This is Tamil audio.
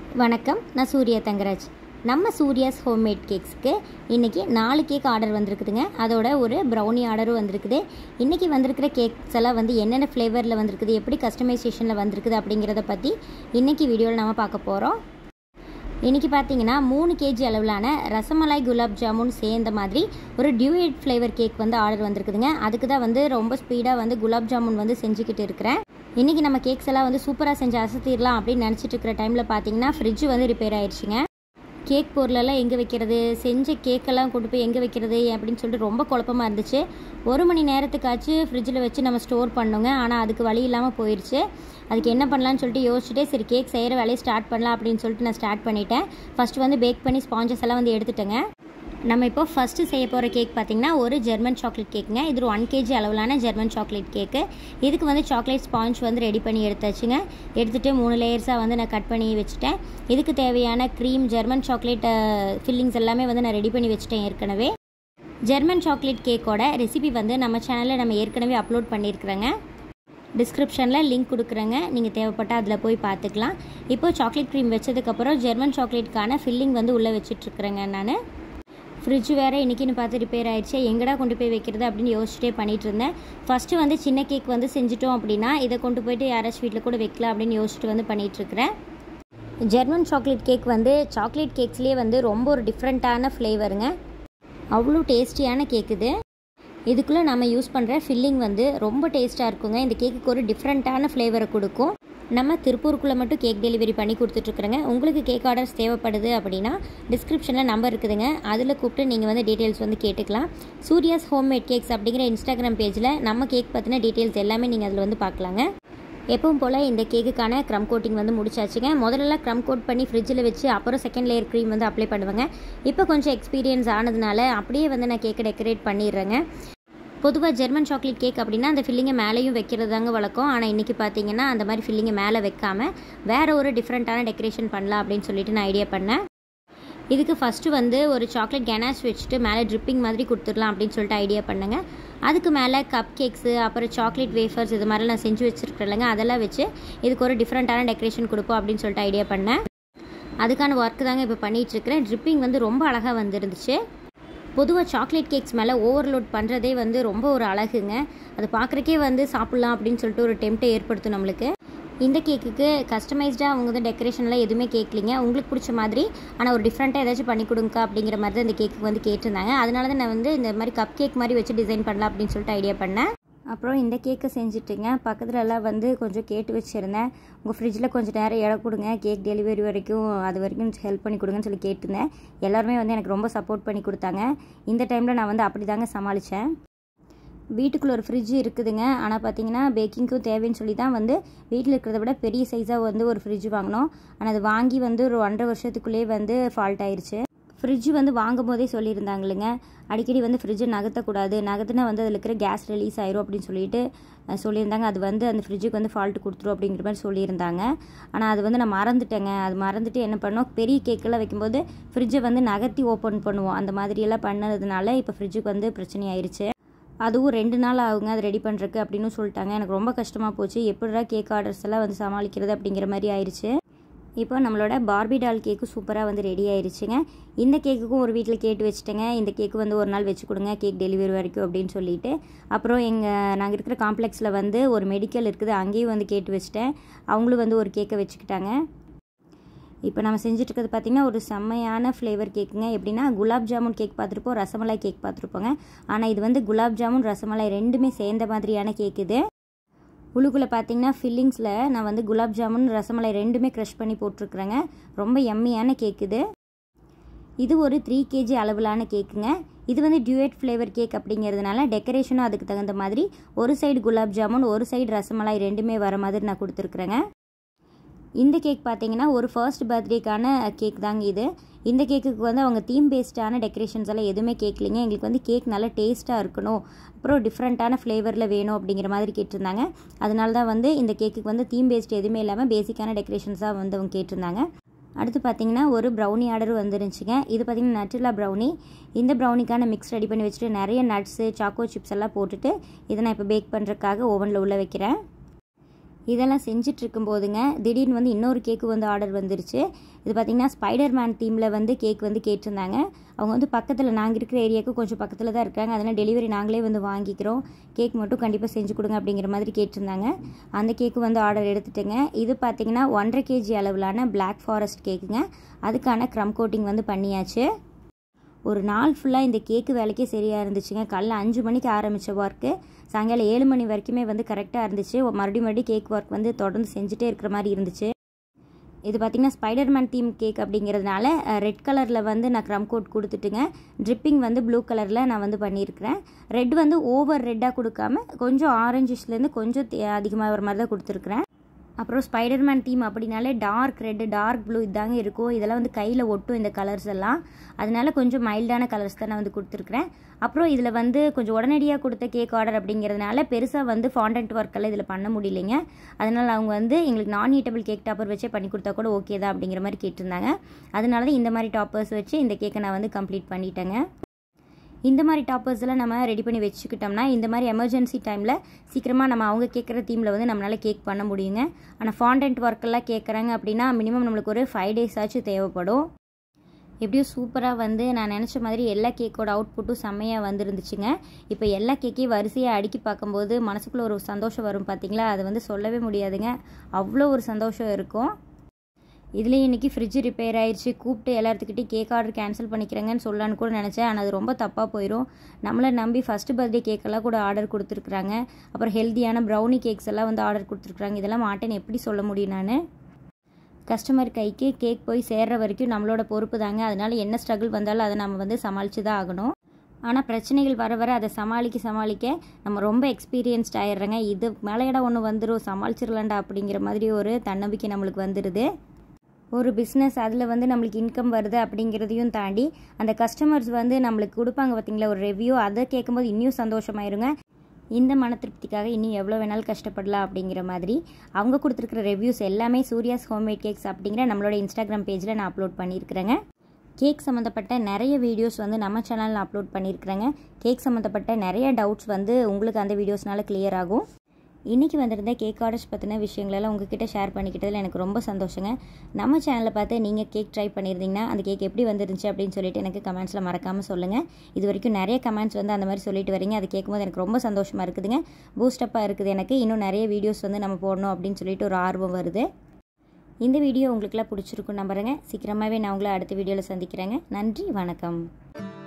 வணக்கம் நான் சூர்யா தங்கராஜ் நம்ம சூர்யாஸ் ஹோம்மேட் கேக்ஸ்க்கு இன்றைக்கி நாலு கேக் ஆர்டர் வந்திருக்குதுங்க அதோட ஒரு ப்ரௌனி ஆர்டரும் வந்திருக்குது இன்றைக்கி வந்திருக்கிற கேக்ஸ் எல்லாம் வந்து என்னென்ன ஃப்ளேவரில் வந்திருக்குது எப்படி கஸ்டமைசேஷனில் வந்திருக்குது அப்படிங்கிறத பற்றி இன்றைக்கி வீடியோவில் நம்ம பார்க்க போகிறோம் இன்றைக்கி பார்த்தீங்கன்னா மூணு கேஜி அளவிலான ரசமலாய் குலாப் ஜாமுன் சேர்ந்த மாதிரி ஒரு டியூயட் ஃப்ளேவர் கேக் வந்து ஆர்டர் வந்திருக்குதுங்க அதுக்கு தான் வந்து ரொம்ப ஸ்பீடாக வந்து குலாப் ஜாமுன் வந்து செஞ்சுக்கிட்டு இருக்கிறேன் இன்றைக்கி நம்ம கேக்ஸ் எல்லாம் வந்து சூப்பராக செஞ்சு அசத்திடலாம் அப்படின்னு நினச்சிட்டு இருக்கிற டைமில் பார்த்தீங்கன்னா ஃப்ரிட்ஜ் வந்து ரிப்பேர் ஆயிடுச்சுங்க கேக் பொருளெல்லாம் எங்கே வைக்கிறது செஞ்ச கேக்கெல்லாம் கொண்டு போய் எங்கே வைக்கிறது அப்படின்னு சொல்லிட்டு ரொம்ப குழப்பமாக இருந்துச்சு ஒரு மணி நேரத்துக்காச்சு ஃப்ரிட்ஜில் வச்சு நம்ம ஸ்டோர் பண்ணோங்க ஆனால் அதுக்கு வழி இல்லாமல் போயிடுச்சு அதுக்கு என்ன பண்ணலான்னு சொல்லிட்டு யோசிச்சுட்டே சரி கேக் செய்கிற வேலையை ஸ்டார்ட் பண்ணலாம் அப்படின்னு சொல்லிட்டு நான் ஸ்டார்ட் பண்ணிட்டேன் ஃபஸ்ட்டு வந்து பேக் பண்ணி ஸ்பாஞ்சஸ் எல்லாம் வந்து எடுத்துட்டேங்க நம்ம இப்போ ஃபஸ்ட்டு செய்ய போகிற கேக் பார்த்திங்கன்னா ஒரு ஜெர்மன் சாக்லேட் கேக்குங்க இது ஒரு ஒன் கேஜி அளவிலான ஜெர்மன் சாக்லேட் கேக்கு இதுக்கு வந்து சாக்லேட் ஸ்பாஞ்ச் வந்து ரெடி பண்ணி எடுத்தாச்சுங்க எடுத்துகிட்டு மூணு லேயர்ஸாக வந்து நான் கட் பண்ணி வச்சுட்டேன் இதுக்கு தேவையான க்ரீம் ஜெர்மன் சாக்லேட் ஃபில்லிங்ஸ் எல்லாமே வந்து நான் ரெடி பண்ணி வச்சுட்டேன் ஏற்கனவே ஜெர்மன் சாக்லேட் கேக்கோட ரெசிபி வந்து நம்ம சேனலில் நம்ம ஏற்கனவே அப்லோட் பண்ணியிருக்கிறேங்க டிஸ்கிரிப்ஷனில் லிங்க் கொடுக்குறேங்க நீங்கள் தேவைப்பட்டால் அதில் போய் பார்த்துக்கலாம் இப்போ சாக்லேட் க்ரீம் வச்சதுக்கப்புறம் ஜெர்மன் சாக்லேட்கான ஃபில்லிங் வந்து உள்ளே வச்சிட்ருக்குறேங்க நான் ஃப்ரிட்ஜ் வேறு இன்றைக்கின்னு பார்த்து ரிப்பேர் ஆயிடுச்சு எங்கடா கொண்டு போய் வைக்கிறது அப்படின்னு யோசிச்சுட்டே பண்ணிகிட்டு இருந்தேன் ஃபஸ்ட்டு வந்து சின்ன கேக் வந்து செஞ்சுட்டோம் அப்படின்னா இதை கொண்டு போயிட்டு யாராச்சும் வீட்டில் கூட வைக்கலாம் அப்படின்னு யோசிச்சுட்டு வந்து பண்ணிகிட்ருக்கிறேன் ஜெர்மன் சாக்லேட் கேக் வந்து சாக்லேட் கேக்ஸ்லேயே வந்து ரொம்ப ஒரு டிஃப்ரெண்ட்டான ஃப்ளேவருங்க அவ்வளோ டேஸ்டியான கேக் இது இதுக்குள்ளே நம்ம யூஸ் பண்ணுற ஃபில்லிங் வந்து ரொம்ப டேஸ்ட்டாக இருக்குங்க இந்த கேக்குக்கு ஒரு டிஃப்ரெண்ட்டான ஃப்ளேவரை கொடுக்கும் நம்ம திருப்பூருக்குள்ளே மட்டும் கேக் டெலிவரி பண்ணி கொடுத்துட்ருக்குறோங்க உங்களுக்கு கேக் ஆர்டர்ஸ் தேவைப்படுது அப்படின்னா டிஸ்கிரிப்ஷனில் நம்பர் இருக்குதுங்க அதில் கூப்பிட்டு நீங்கள் வந்து டீட்டெயில்ஸ் வந்து கேட்டுக்கலாம் சூர்யாஸ் ஹோம்மேட் கேக்ஸ் அப்படிங்கிற இன்ஸ்டாகிராம் பேஜில் நம்ம கேக் பற்றின டீட்டெயில்ஸ் எல்லாமே நீங்கள் அதில் வந்து பார்க்கலாங்க எப்பவும் போல் இந்த கேக்குக்கான க்ரம் கோட்டிங் வந்து முடிச்சாச்சுங்க முதல்ல க்ரம் கோட் பண்ணி ஃப்ரிட்ஜில் வச்சு அப்புறம் செகண்ட் லேயர் க்ரீம் வந்து அப்ளை பண்ணுவேங்க இப்போ கொஞ்சம் எக்ஸ்பீரியன்ஸ் ஆனதுனால அப்படியே வந்து நான் கேக்கை டெக்கரேட் பண்ணிடுறேங்க பொதுவாக ஜெர்மன் சாக்லேட் கேக் அப்படின்னா அந்த ஃபில்லிங்கை மேலேயும் வைக்கிறது தாங்க வழக்கம் ஆனால் இன்றைக்கி பார்த்தீங்கன்னா அந்த மாதிரி ஃபில்லிங்கை மேலே வைக்காமல் வேறு ஒரு டிஃப்ரெண்ட்டான டெக்கரேஷன் பண்ணலாம் அப்படின்னு சொல்லிட்டு நான் ஐடியா பண்ணேன் இதுக்கு ஃபஸ்ட்டு வந்து ஒரு சாக்லேட் கெனாஷ் வச்சுட்டு மேலே ட்ரிப்பிங் மாதிரி கொடுத்துடலாம் அப்படின்னு சொல்லிட்டு ஐடியா பண்ணுங்க அதுக்கு மேலே கப் கேக்ஸு அப்புறம் சாக்லேட் வேஃபர்ஸ் இது மாதிரிலாம் நான் செஞ்சு வச்சுருக்கேன்லங்க அதெல்லாம் வச்சு இதுக்கு ஒரு டிஃப்ரெண்ட்டான டெக்கரேஷன் கொடுப்போம் அப்படின்னு சொல்லிட்டு ஐடியா பண்ணேன் அதுக்கான ஒர்க்கு தாங்க இப்போ பண்ணிகிட்ருக்கிறேன் ட்ரிப்பிங் வந்து ரொம்ப அழகாக வந்துருந்துச்சு பொதுவாக சாக்லேட் கேக்ஸ் மேலே ஓவர்லோட் பண்ணுறதே வந்து ரொம்ப ஒரு அழகுங்க அது பார்க்குறக்கே வந்து சாப்பிட்லாம் அப்படின்னு சொல்லிட்டு ஒரு டெம்ட்டை ஏற்படுத்தும் நம்மளுக்கு இந்த கேக்குக்கு கஸ்டமைஸ்டாக அவங்க வந்து டெக்கரேஷன்லாம் எதுவுமே கேட்கலிங்க உங்களுக்கு பிடிச்ச மாதிரி ஆனால் ஒரு டிஃப்ரெண்ட்டாக ஏதாச்சும் பண்ணி கொடுங்க அப்படிங்கிற மாதிரி தான் இந்த கேக்கு வந்து கேட்டிருந்தாங்க அதனால தான் நான் வந்து இந்த மாதிரி கப் கேக் மாதிரி வச்சு டிசைன் பண்ணலாம் அப்படின்னு சொல்லிட்டு ஐடியா பண்ணேன் அப்புறம் இந்த கேக்கை செஞ்சுட்டுங்க பக்கத்தில் எல்லாம் வந்து கொஞ்சம் கேட்டு வச்சுருந்தேன் உங்கள் ஃப்ரிட்ஜில் கொஞ்சம் நேரம் இடம் கொடுங்க கேக் டெலிவரி வரைக்கும் அது வரைக்கும் ஹெல்ப் பண்ணி கொடுங்கன்னு சொல்லி கேட்டிருந்தேன் எல்லாருமே வந்து எனக்கு ரொம்ப சப்போர்ட் பண்ணி கொடுத்தாங்க இந்த டைமில் நான் வந்து அப்படி தாங்க சமாளித்தேன் வீட்டுக்குள்ளே ஒரு ஃப்ரிட்ஜ் இருக்குதுங்க ஆனால் பார்த்தீங்கன்னா பேக்கிங்க்கும் தேவைன்னு சொல்லி தான் வந்து வீட்டில் இருக்கிறத விட பெரிய சைஸாக வந்து ஒரு ஃப்ரிட்ஜ் வாங்கினோம் ஆனால் அது வாங்கி வந்து ஒரு ஒன்றரை வருஷத்துக்குள்ளேயே வந்து ஃபால்ட் ஆயிடுச்சு ஃப்ரிட்ஜ் வந்து வாங்கும் போதே சொல்லியிருந்தாங்களுங்க அடிக்கடி வந்து ஃப்ரிட்ஜை நகர்த்தக்கூடாது நகர்த்தினா வந்து அதில் இருக்கிற கேஸ் ரிலீஸ் ஆயிரும் அப்படின்னு சொல்லிட்டு சொல்லியிருந்தாங்க அது வந்து அந்த ஃப்ரிட்ஜுக்கு வந்து ஃபால்ட்டு கொடுத்துரும் அப்படிங்கிற மாதிரி சொல்லியிருந்தாங்க ஆனால் அது வந்து நான் மறந்துட்டேங்க அது மறந்துட்டு என்ன பண்ணோம் பெரிய கேக்கெல்லாம் வைக்கும்போது ஃப்ரிட்ஜை வந்து நகர்த்தி ஓப்பன் பண்ணுவோம் அந்த மாதிரியெல்லாம் பண்ணதுனால இப்போ ஃப்ரிட்ஜுக்கு வந்து பிரச்சனை ஆயிடுச்சு அதுவும் ரெண்டு நாள் ஆகுங்க அது ரெடி பண்ணுறக்கு அப்படின்னு சொல்லிட்டாங்க எனக்கு ரொம்ப கஷ்டமாக போச்சு எப்படிடா கேக் ஆர்டர்ஸ் எல்லாம் வந்து சமாளிக்கிறது அப்படிங்கிற மாதிரி ஆயிடுச்சு இப்போ நம்மளோட பார்பி டால் கேக்கு சூப்பராக வந்து ரெடி ஆயிடுச்சுங்க இந்த கேக்குக்கும் ஒரு வீட்டில் கேட்டு வச்சுட்டேங்க இந்த கேக்கு வந்து ஒரு நாள் வச்சு கொடுங்க கேக் டெலிவரி வரைக்கும் அப்படின்னு சொல்லிட்டு அப்புறம் எங்கள் நாங்கள் இருக்கிற காம்ப்ளெக்ஸில் வந்து ஒரு மெடிக்கல் இருக்குது அங்கேயும் வந்து கேட்டு வச்சுட்டேன் அவங்களும் வந்து ஒரு கேக்கை வச்சுக்கிட்டாங்க இப்போ நம்ம செஞ்சுட்டு இருக்கிறது பார்த்திங்கன்னா ஒரு செம்மையான ஃப்ளேவர் கேக்குங்க எப்படின்னா குலாப் ஜாமுன் கேக் பார்த்துருப்போம் ரசமலாய் கேக் பார்த்துருப்போங்க ஆனால் இது வந்து குலாப் ஜாமுன் ரசமலாய் ரெண்டுமே சேர்ந்த மாதிரியான கேக் இது உள்ளுக்குள்ளே பார்த்தீங்கன்னா ஃபில்லிங்ஸில் நான் வந்து குலாப் ஜாமுன் ரசமலாய் ரெண்டுமே க்ரஷ் பண்ணி போட்டிருக்குறேங்க ரொம்ப எம்மியான கேக் இது இது ஒரு த்ரீ கேஜி அளவிலான கேக்குங்க இது வந்து டியூயட் ஃப்ளேவர் கேக் அப்படிங்கிறதுனால டெக்கரேஷனும் அதுக்கு தகுந்த மாதிரி ஒரு சைடு குலாப் ஜாமுன் ஒரு சைடு ரசமலாய் ரெண்டுமே வர மாதிரி நான் கொடுத்துருக்குறேங்க இந்த கேக் பார்த்தீங்கன்னா ஒரு ஃபர்ஸ்ட் பர்த்டேக்கான கேக் தாங்க இது இந்த கேக்குக்கு வந்து அவங்க தீம் பேஸ்டான டெக்கரேஷன்ஸ் எல்லாம் எதுவுமே கேட்கலிங்க எங்களுக்கு வந்து கேக் நல்லா டேஸ்ட்டாக இருக்கணும் அப்புறம் டிஃப்ரெண்ட்டான ஃப்ளேவரில் வேணும் அப்படிங்கிற மாதிரி கேட்டிருந்தாங்க அதனால தான் வந்து இந்த கேக்குக்கு வந்து தீம் பேஸ்ட் எதுவுமே இல்லாமல் பேசிக்கான டெக்கரேஷன்ஸாக வந்து அவங்க கேட்டிருந்தாங்க அடுத்து பார்த்தீங்கன்னா ஒரு ப்ரௌனி ஆர்டர் வந்துருந்துச்சுங்க இது பார்த்தீங்கன்னா நட்டில்லா ப்ரௌனி இந்த ப்ரௌனிக்கான மிக்ஸ் ரெடி பண்ணி வச்சுட்டு நிறைய நட்ஸு சாக்கோ சிப்ஸ் எல்லாம் போட்டுட்டு இதை நான் இப்போ பேக் பண்ணுறதுக்காக ஓவனில் உள்ளே வைக்கிறேன் இதெல்லாம் செஞ்சுட்டு இருக்கும்போதுங்க திடீர்னு வந்து இன்னொரு கேக்கு வந்து ஆர்டர் வந்துருச்சு இது பார்த்திங்கன்னா ஸ்பைடர் மேன் தீமில் வந்து கேக் வந்து கேட்டிருந்தாங்க அவங்க வந்து பக்கத்தில் நாங்கள் இருக்கிற ஏரியாவுக்கு கொஞ்சம் பக்கத்தில் தான் இருக்காங்க அதனால் டெலிவரி நாங்களே வந்து வாங்கிக்கிறோம் கேக் மட்டும் கண்டிப்பாக செஞ்சு கொடுங்க அப்படிங்கிற மாதிரி கேட்டிருந்தாங்க அந்த கேக்கு வந்து ஆர்டர் எடுத்துட்டேங்க இது பார்த்திங்கன்னா ஒன்றரை கேஜி அளவிலான பிளாக் ஃபாரஸ்ட் கேக்குங்க அதுக்கான க்ரம் கோட்டிங் வந்து பண்ணியாச்சு ஒரு நாள் ஃபுல்லாக இந்த கேக்கு வேலைக்கே சரியாக இருந்துச்சுங்க காலைல அஞ்சு மணிக்கு ஆரம்பித்த ஒர்க்கு சாயங்காலம் ஏழு மணி வரைக்குமே வந்து கரெக்டாக இருந்துச்சு மறுபடியும் மறுபடியும் கேக் ஒர்க் வந்து தொடர்ந்து செஞ்சுட்டே இருக்கிற மாதிரி இருந்துச்சு இது பார்த்திங்கன்னா ஸ்பைடர்மேன் தீம் கேக் அப்படிங்கிறதுனால ரெட் கலரில் வந்து நான் க்ரம் கோட் கொடுத்துட்டுங்க ட்ரிப்பிங் வந்து ப்ளூ கலரில் நான் வந்து பண்ணியிருக்கிறேன் ரெட் வந்து ஓவர் ரெட்டாக கொடுக்காம கொஞ்சம் ஆரஞ்சிஷ்லேருந்து கொஞ்சம் அதிகமாக வர மாதிரி தான் கொடுத்துருக்குறேன் அப்புறம் ஸ்பைடர்மேன் தீம் அப்படின்னாலே டார்க் ரெட்டு டார்க் ப்ளூ இதாங்க இருக்கும் இதெல்லாம் வந்து கையில் ஒட்டும் இந்த கலர்ஸ் எல்லாம் அதனால கொஞ்சம் மைல்டான கலர்ஸ் தான் நான் வந்து கொடுத்துருக்குறேன் அப்புறம் இதில் வந்து கொஞ்சம் உடனடியாக கொடுத்த கேக் ஆர்டர் அப்படிங்கிறதுனால பெருசாக வந்து ஃபாண்டன்ட் ஒர்க்கெல்லாம் இதில் பண்ண முடியலைங்க அதனால் அவங்க வந்து எங்களுக்கு நான் ஈட்டபிள் கேக் டாப்பர் வச்சே பண்ணி கொடுத்தா கூட ஓகே தான் அப்படிங்கிற மாதிரி கேட்டிருந்தாங்க அதனால தான் இந்த மாதிரி டாப்பர்ஸ் வச்சு இந்த கேக்கை நான் வந்து கம்ப்ளீட் பண்ணிட்டேங்க இந்த மாதிரி டாப்பர்ஸ் எல்லாம் நம்ம ரெடி பண்ணி வச்சுக்கிட்டோம்னா இந்த மாதிரி எமர்ஜென்சி டைமில் சீக்கிரமாக நம்ம அவங்க கேட்குற தீமில் வந்து நம்மளால் கேக் பண்ண முடியுங்க ஆனால் ஃபாண்டன்ட் ஒர்க்கெல்லாம் கேட்குறாங்க அப்படின்னா மினிமம் நம்மளுக்கு ஒரு ஃபைவ் டேஸ் ஆச்சும் தேவைப்படும் எப்படியும் சூப்பராக வந்து நான் நினச்ச மாதிரி எல்லா கேக்கோட அவுட்புட்டும் செம்மையாக வந்துருந்துச்சுங்க இப்போ எல்லா கேக்கையும் வரிசையாக அடுக்கி பார்க்கும்போது மனசுக்குள்ளே ஒரு சந்தோஷம் வரும் பார்த்தீங்களா அது வந்து சொல்லவே முடியாதுங்க அவ்வளோ ஒரு சந்தோஷம் இருக்கும் இதுலேயும் இன்றைக்கி ஃப்ரிட்ஜ் ரிப்பேர் ஆயிடுச்சு கூப்பிட்டு எல்லாத்துக்கிட்டையும் கேக் ஆர்டர் கேன்சல் பண்ணிக்கிறேங்கன்னு சொல்லலான்னு கூட நினச்சேன் ஆனால் அது ரொம்ப தப்பாக போயிடும் நம்மளை நம்பி ஃபஸ்ட்டு பர்த்டே கேக்கெல்லாம் கூட ஆர்டர் கொடுத்துருக்குறாங்க அப்புறம் ஹெல்த்தியான ப்ரௌனி கேக்ஸ் எல்லாம் வந்து ஆர்டர் கொடுத்துருக்குறாங்க இதெல்லாம் மாட்டேன்னு எப்படி சொல்ல முடியும் நான் கஸ்டமர் கைக்கு கேக் போய் சேர்ற வரைக்கும் நம்மளோட பொறுப்பு தாங்க அதனால என்ன ஸ்ட்ரகிள் வந்தாலும் அதை நம்ம வந்து சமாளித்து தான் ஆகணும் ஆனால் பிரச்சனைகள் வர வர அதை சமாளிக்க சமாளிக்க நம்ம ரொம்ப எக்ஸ்பீரியன்ஸ்ட் ஆயிடுறேங்க இது மேலையிட ஒன்று வந்துடும் சமாளிச்சிடலாண்டா அப்படிங்கிற மாதிரி ஒரு தன்னம்பிக்கை நம்மளுக்கு வந்துடுது ஒரு பிஸ்னஸ் அதில் வந்து நம்மளுக்கு இன்கம் வருது அப்படிங்கிறதையும் தாண்டி அந்த கஸ்டமர்ஸ் வந்து நம்மளுக்கு கொடுப்பாங்க பார்த்தீங்களா ஒரு ரிவ்யூ அதை கேட்கும்போது இன்னும் சந்தோஷமாயிருங்க இந்த மன திருப்திக்காக இன்னும் எவ்வளோ வேணாலும் கஷ்டப்படலாம் அப்படிங்கிற மாதிரி அவங்க கொடுத்துருக்குற ரிவ்யூஸ் எல்லாமே சூர்யாஸ் ஹோம்மேட் கேக்ஸ் அப்படிங்கிற நம்மளோட இன்ஸ்டாகிராம் பேஜில் நான் அப்லோட் பண்ணியிருக்கிறேங்க கேக் சம்மந்தப்பட்ட நிறைய வீடியோஸ் வந்து நம்ம சேனலில் அப்லோட் பண்ணியிருக்கிறேங்க கேக் சம்மந்தப்பட்ட நிறைய டவுட்ஸ் வந்து உங்களுக்கு அந்த வீடியோஸ்னால கிளியர் ஆகும் இன்றைக்கி வந்திருந்த கேக் ஆர்டர்ஸ் பற்றின விஷயங்களெல்லாம் உங்ககிட்ட ஷேர் பண்ணிக்கிட்டதில் எனக்கு ரொம்ப சந்தோஷங்க நம்ம சேனலை பார்த்து நீங்கள் கேக் ட்ரை பண்ணியிருந்தீங்கன்னா அந்த கேக் எப்படி வந்துருந்துச்சு அப்படின்னு சொல்லிட்டு எனக்கு கமெண்ட்ஸில் மறக்காமல் சொல்லுங்கள் இது வரைக்கும் நிறைய கமெண்ட்ஸ் வந்து அந்த மாதிரி சொல்லிட்டு வரீங்க அது கேட்கும்போது எனக்கு ரொம்ப சந்தோஷமாக இருக்குதுங்க பூஸ்டப்பாக இருக்குது எனக்கு இன்னும் நிறைய வீடியோஸ் வந்து நம்ம போடணும் அப்படின்னு சொல்லிட்டு ஒரு ஆர்வம் வருது இந்த வீடியோ உங்களுக்குலாம் பிடிச்சிருக்கும் நம்புறேங்க சீக்கிரமாகவே நான் உங்களை அடுத்த வீடியோவில் சந்திக்கிறேங்க நன்றி வணக்கம்